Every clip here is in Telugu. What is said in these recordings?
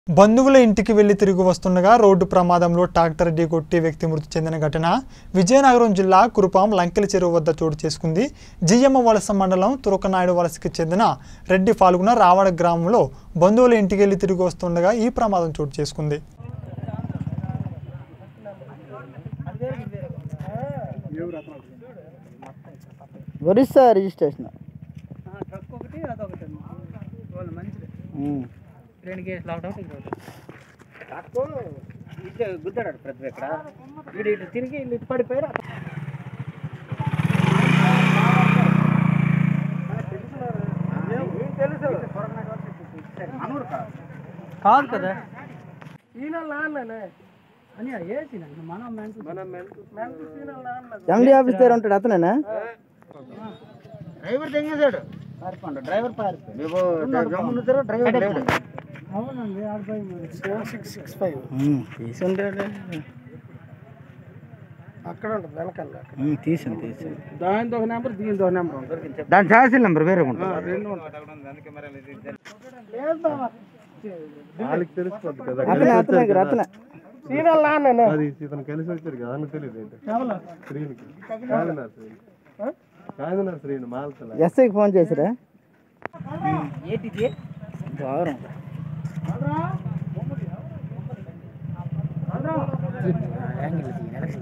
బంధువుల ఇంటికి వెళ్లి తిరిగి వస్తుండగా రోడ్డు ప్రమాదంలో ట్రాక్టర్ ఢీకొట్టి వ్యక్తి మృతి చెందిన ఘటన విజయనగరం జిల్లా కురుపాం లంకెల చెరువు వద్ద చోటు చేసుకుంది జియ్యమ్మ వలస మండలం తురకనాయుడు వలసకి చెందిన రెడ్డి పాల్గొన రావడ గ్రామంలో బంధువుల ఇంటికి వెళ్లి తిరిగి వస్తుండగా ఈ ప్రమాదం చోటు చేసుకుంది ఒరిస్సా రిజిస్ట్రేషన్ ట్రక్ ఒకటి అదొకటి వాళ్ళు మంచిది రెండు కేసులు లాక్డౌన్ ట్రక్ ఇట్లా గుద్దాడు ప్రతి ఇక్కడ వీడు ఇటు తిరిగి వీళ్ళు ఇటు పడిపోయారు కాదు కదా ఈయన నాన్ననే అని ఏసి మనం ఎండి ఆఫీస్ దగ్గర ఉంటాడు అతనేనా డ్రైవర్ తెంగేశాడు పారిపోండు డ్రైవర్ పారిపోయాడు డ్రైవర్ లేడు అవునండి ఫోర్ సిక్స్ సిక్స్ ఫైవ్ తీసుంటాడు అక్కడ ఉంటుంది వెనకాల తీసాను తీసాను దానితో ఒక నెంబర్ దీనితో ఒక నెంబర్ ఉంటుంది దాని ఛార్జీల నెంబర్ వేరే ఉంటుంది రెండు వాళ్ళకి తెలిసిపోద్ది కదా అతనే అతనే గారు, అతనే సీనల్ నాన్న అది ఇతను కలిసి వచ్చారు కదా అని తెలియదు ఏంటి శ్రీనికి కాదన్నారు శ్రీని కాదన్నారు శ్రీని మాల్తల ఎస్ఐకి ఫోన్ చేసిరా ఏంటిది వారం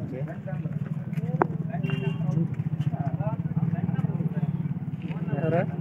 ఎవరు